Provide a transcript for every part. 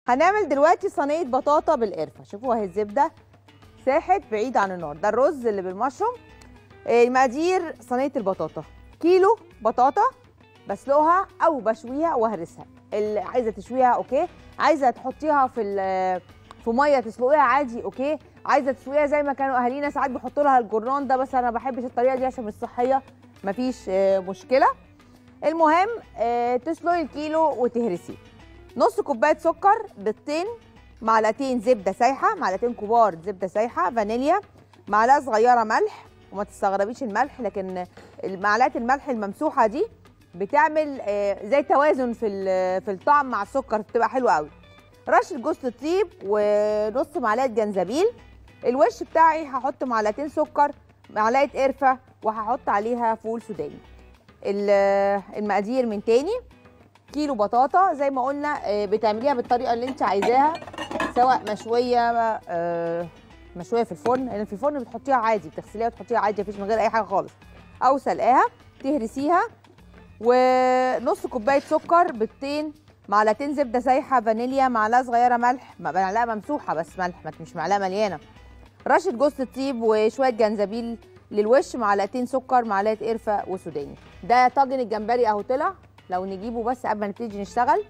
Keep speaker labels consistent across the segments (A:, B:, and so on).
A: هنعمل دلوقتي صينيه بطاطا بالقرفه شوفوا اهي الزبده ساحت بعيد عن النار ده الرز اللي بالمشروم آه، المقادير صينيه البطاطا كيلو بطاطا بسلقها او بشويها واهرسها اللي عايزه تشويها اوكي عايزه تحطيها في ال- في ميه تسلقيها عادي اوكي عايزه تسويها زي ما كانوا اهالينا ساعات بيحطوا لها الجران ده بس انا ما بحبش الطريقه دي عشان مش صحيه مفيش آه، مشكله المهم آه، تسلقي الكيلو وتهرسيه نص كوبايه سكر بيضتين معلقتين زبده سايحه معلقتين كبار زبده سايحه فانيليا معلقه صغيره ملح وما تستغربيش الملح لكن معلقه الملح الممسوحه دي بتعمل آه، زي توازن في ال- في الطعم مع السكر بتبقى حلوه قوي رشه جوز الطيب ونص معلقه جنزبيل الوش بتاعي هحط معلقتين سكر معلقه قرفه وهحط عليها فول سوداني ال- المقادير من تاني كيلو بطاطا زي ما قلنا آه، بتعمليها بالطريقه اللي انت عايزاها سواء مشويه آه، مشويه في الفرن لان في الفرن بتحطيها عادي بتغسليها وتحطيها عادي مفيش من غير اي حاجه خالص او سلقاها تهرسيها ونص كوبايه سكر بيضتين معلقتين زبده سايحه فانيليا معلقه صغيره ملح معلقه ممسوحه بس ملح ما- مش معلقه مليانه رشه جوز الطيب وشويه جنزبيل للوش معلقتين سكر معلقه قرفه وسوداني ده طاجن الجمبري اهو طلع لو نجيبه بس قبل ما نبتدي نشتغل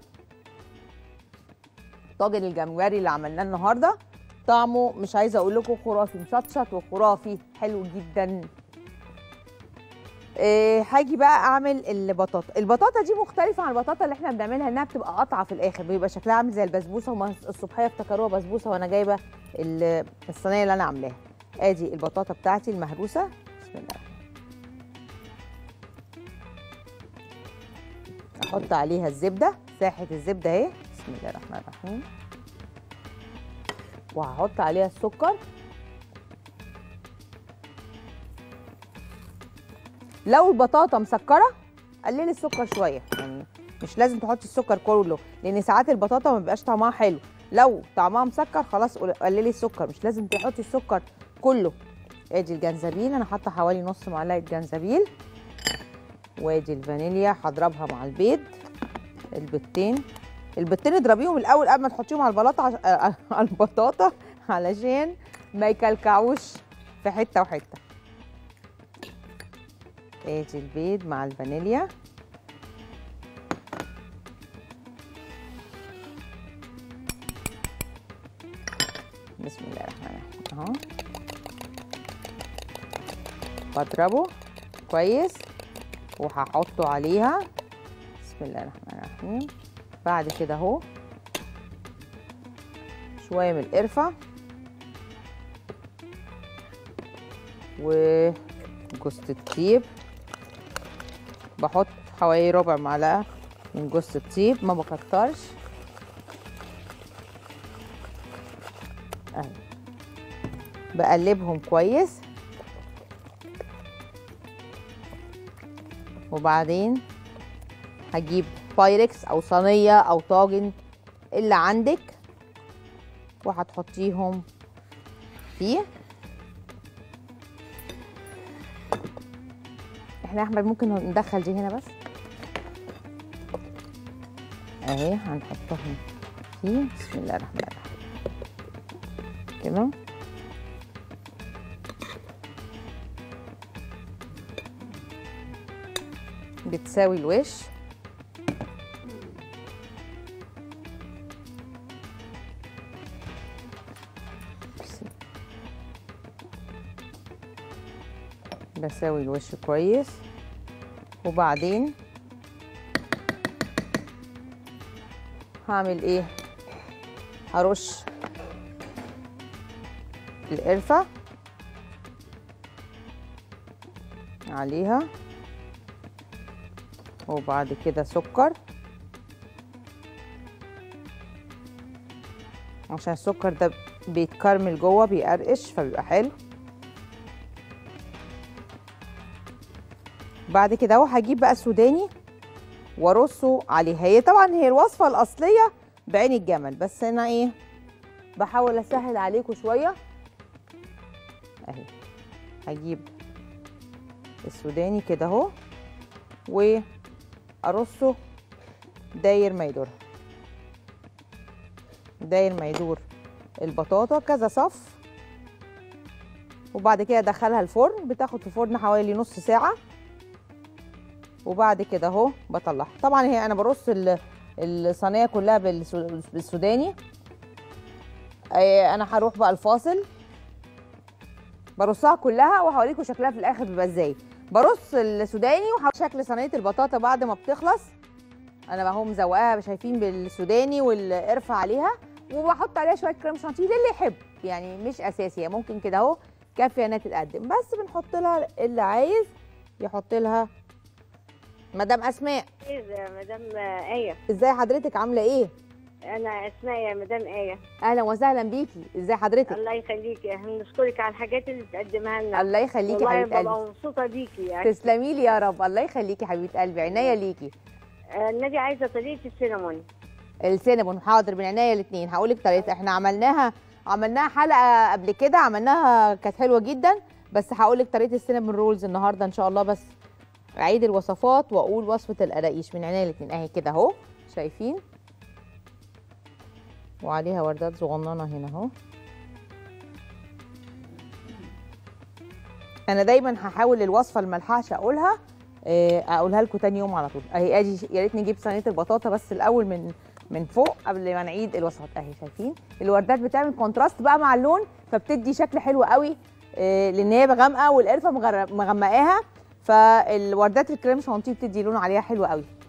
A: طاجن الجمبري اللي عملناه النهارده طعمه مش عايزه اقول لكم خرافي مشطشط وخرافي حلو جدا إيه، هاجي بقى اعمل البطاطا البطاطا دي مختلفه عن البطاطا اللي احنا بنعملها انها بتبقى قطعه في الاخر بيبقى شكلها عامل زي البسبوسه وما الصبحيه افتكروها بسبوسه وانا جايبه ال- الصينيه اللي انا عاملاها ادي البطاطا بتاعتي المهروسه بسم الله احط عليها الزبده ساحه الزبده اهي بسم الله الرحمن الرحيم وهحط عليها السكر لو البطاطا مسكره قللي السكر شويه يعني مش لازم تحطي السكر كله لان ساعات البطاطا ما بيبقاش طعمها حلو لو طعمها مسكر خلاص قل- قللي السكر مش لازم تحطي السكر كله ادي الجنزبيل انا حاطه حوالي نص معلقه جنزبيل وادي الفانيليا هضربها مع البيض البيضتين البيضتين اضربيهم الاول قبل ما تحطيهم على البلاطه عش... آه، على البطاطا علشان ما يكلكعوش في حته وحته ادي البيض مع الفانيليا بسم الله الرحمن الرحيم اهو بضربه كويس وهحطه عليها بسم الله الرحمن الرحيم بعد كده اهو شويه من القرفه وجوز الطيب بحط حوالي ربع معلقه من جوز الطيب ما بكترش اهي بقلبهم كويس وبعدين هجيب بايركس او صينيه او طاجن اللي عندك وهتحطيهم فيه احنا يا احمد ممكن ندخل دي هنا بس اهي هنحطهم فيه بسم الله الرحمن الرحيم كده بتساوي الوش بساوي الوش كويس وبعدين هعمل ايه هرش القرفة عليها وبعد كده سكر عشان السكر ده بيتكرمل جوه بيقرقش فبيبقى حلو بعد كده اهو هجيب بقى السوداني وارصه عليها هي طبعا هي الوصفه الاصليه بعين الجمل بس انا ايه بحاول اسهل عليكم شويه اهي هجيب السوداني كده اهو وارصه داير ما يدور داير ما يدور البطاطا كذا صف وبعد كده ادخلها الفرن بتاخد في الفرن حوالي نص ساعه وبعد كده اهو بطلعها طبعا هي انا برص ال- الصينيه كلها بالسو- بالسوداني آه، انا هروح بقى الفاصل برصها كلها وهوريكم شكلها في الاخر بيبقى ازاي برص السوداني وهوريكم شكل صينيه البطاطا بعد ما بتخلص انا بقى اهو مزوقاها شايفين بالسوداني والقرفه عليها وبحط عليها شويه كريم شانتيه للي يحب يعني مش اساسي يعني ممكن كده اهو كافيه انها تتقدم بس بنحط لها اللي عايز يحط لها مدام اسماء
B: ايه يا مدام آية
A: ازاي حضرتك عامله ايه
B: أنا أسماء يا مدام آية
A: اهلا وسهلا بيكي ازاي حضرتك
B: الله يخليكي بنشكرك على الحاجات اللي بتقدمها لنا
A: الله يخليكي
B: والله
A: حبيبه
B: ببقى
A: قلبي
B: مبسوطة بيكي يعني
A: تسلمي لي يا رب الله يخليكي حبيبه قلبي عينيا ليكي
B: آه، النبي عايزة طريقة السينامون
A: السينابون حاضر من عينيا الاثنين هقول لك طريقتها احنا عملناها عملناها حلقه قبل كده عملناها كانت حلوه جدا بس هقول لك طريقه السينابون رولز النهارده ان شاء الله بس اعيد الوصفات واقول وصفه القراقيش من عينيا الاثنين اهي كده اهو شايفين وعليها وردات صغننه هنا اهو انا دايما هحاول الوصفه اللي ملحقش اقولها آه، اقولها لكم تاني يوم على طول اهي ادي يا ريت نجيب صينيه البطاطا بس الاول من من فوق قبل ما نعيد الوصفات اهي شايفين الوردات بتعمل كونتراست بقى مع اللون فبتدي شكل حلو قوي آه، لان هي غامقه والقرفه مغر- مغمقاها فالوردات الكريم شانتيه بتدي لون عليها حلو قوي